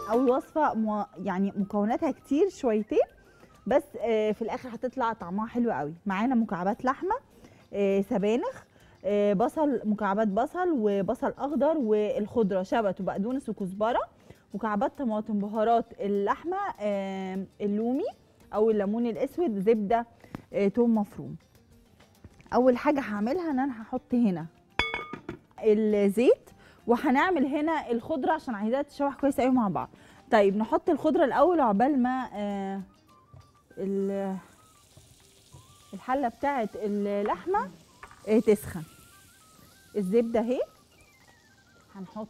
او الوصفه مو يعني مكوناتها كتير شويتين بس آه، في الاخر هتطلع طعمها حلو قوي معانا مكعبات لحمه آه، سبانخ آه، بصل مكعبات بصل وبصل اخضر والخضره شبت وبقدونس وكزبره مكعبات طماطم بهارات اللحمه آه، اللومي او الليمون الاسود زبده آه، توم مفروم اول حاجه هعملها ان انا هحط هنا الزيت وهنعمل هنا الخضره عشان عايزاها تتشوح كويس قوي مع بعض طيب نحط الخضره الاول عقبال ما آه ال- الحله بتاعت اللحمه آه تسخن الزبده اهي هنحط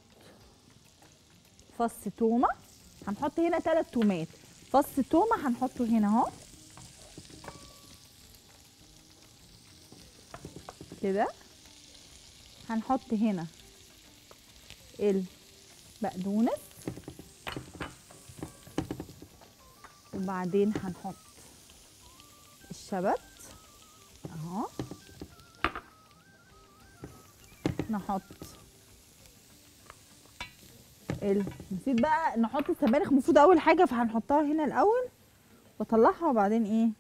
فص تومه هنحط هنا ثلاث تومات فص تومه هنحطه هنا اهو كده هنحط هنا البقدونس وبعدين هنحط الشبت اهو نحط ال... نسيت بقى نحط السبانخ المفروض اول حاجه فهنحطها هنا الاول واطلعها وبعدين ايه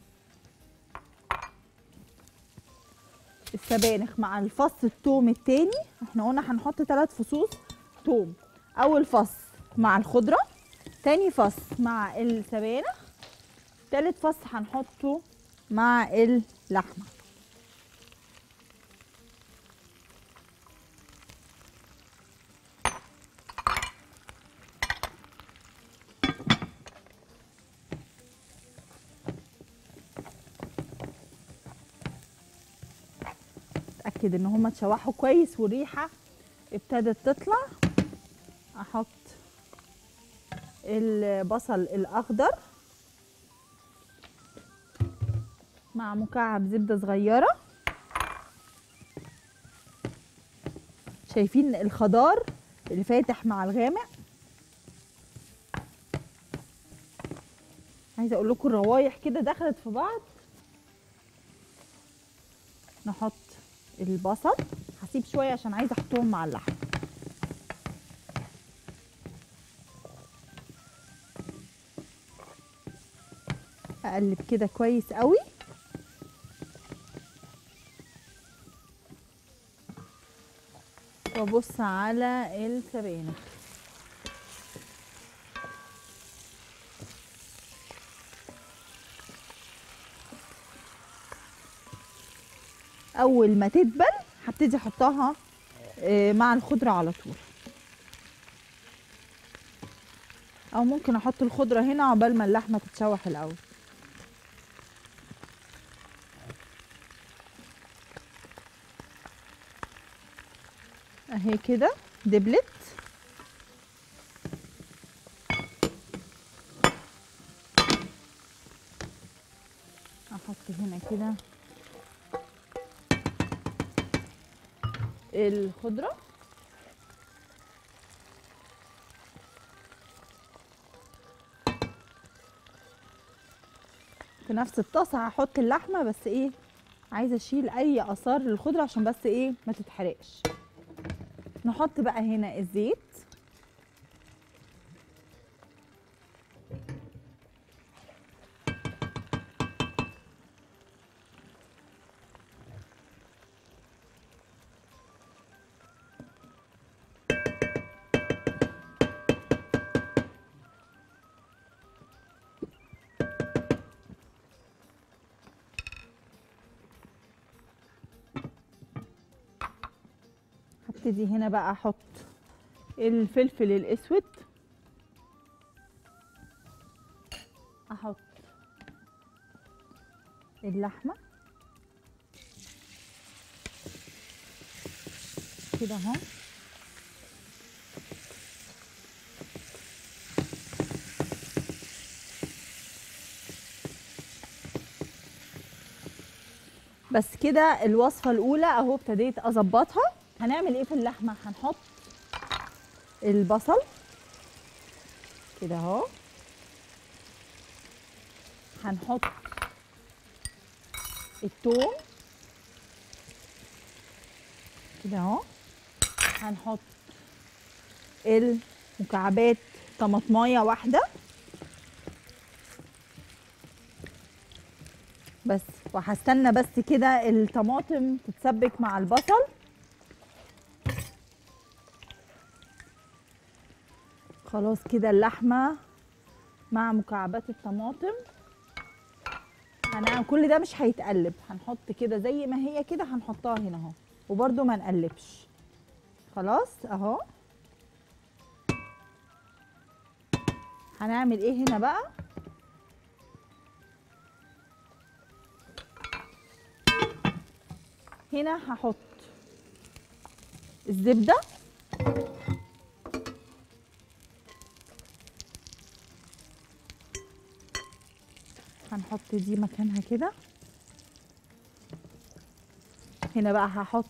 السبانخ مع الفص التوم التاني احنا قلنا هنحط ثلاث فصوص توم اول فص مع الخضره تاني فص مع السبانخ تالت فص هنحطه مع اللحمه اتاكد ان هما اتشوحوا كويس والريحه ابتدت تطلع احط البصل الاخضر مع مكعب زبده صغيره شايفين الخضار اللي فاتح مع الغامق عايزه اقول لكم الروايح كده دخلت في بعض نحط البصل هسيب شويه عشان عايزه احطهم مع اللحم اقلب كده كويس قوي وابص على السبانخ اول ما تدبل هبتدي احطها آه، مع الخضره على طول او ممكن احط الخضره هنا عقبال ما اللحمه تتشوح الاول اهي كده دبلت احط هنا كده الخضرة في نفس الطاسة هحط اللحمة بس ايه عايزة اشيل اي اثار للخضرة عشان بس ايه ما تتحرقش نحط بقى هنا الزيت هبتدي هنا بقى احط الفلفل الاسود احط اللحمه كده اهو بس كده الوصفه الاولى اهو ابتديت اظبطها هنعمل ايه في اللحمه هنحط البصل كده اهو هنحط الثوم كده اهو هنحط المكعبات طماطمايه واحده بس وهستنى بس كده الطماطم تتسبك مع البصل خلاص كده اللحمه مع مكعبات الطماطم هنعمل كل ده مش هيتقلب هنحط كده زي ما هي كده هنحطها هنا اهو وبرده ما نقلبش خلاص اهو هنعمل ايه هنا بقى هنا هحط الزبده هنحط دي مكانها كده هنا بقى هحط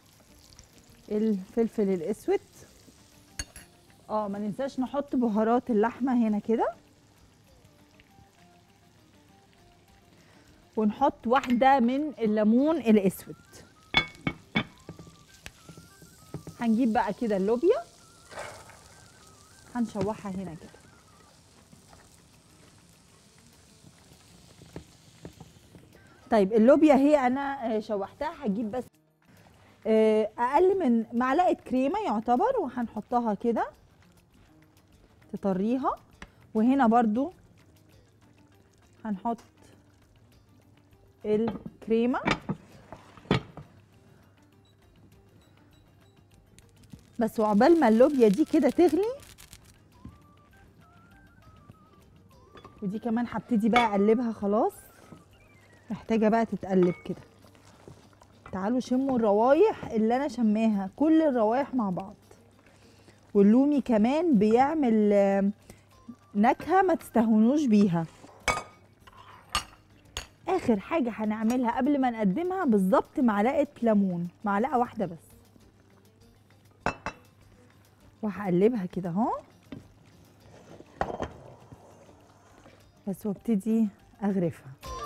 الفلفل الاسود اه ما ننساش نحط بهارات اللحمه هنا كده ونحط واحده من الليمون الاسود هنجيب بقى كده اللوبيا هنشوحها هنا كده طيب اللوبيا هي انا شوحتها هجيب بس اقل من معلقه كريمه يعتبر وهنحطها كده تطريها وهنا برضو هنحط الكريمه بس وعقبال ما اللوبيا دي كده تغلي ودي كمان هبتدي بقى اقلبها خلاص محتاجه بقى تتقلب كده تعالوا شموا الروايح اللي انا شماها كل الروايح مع بعض واللومي كمان بيعمل نكهه ما تستهونوش بيها اخر حاجه هنعملها قبل ما نقدمها بالظبط معلقه ليمون معلقه واحده بس وهقلبها كده اهو بس وابتدي اغرفها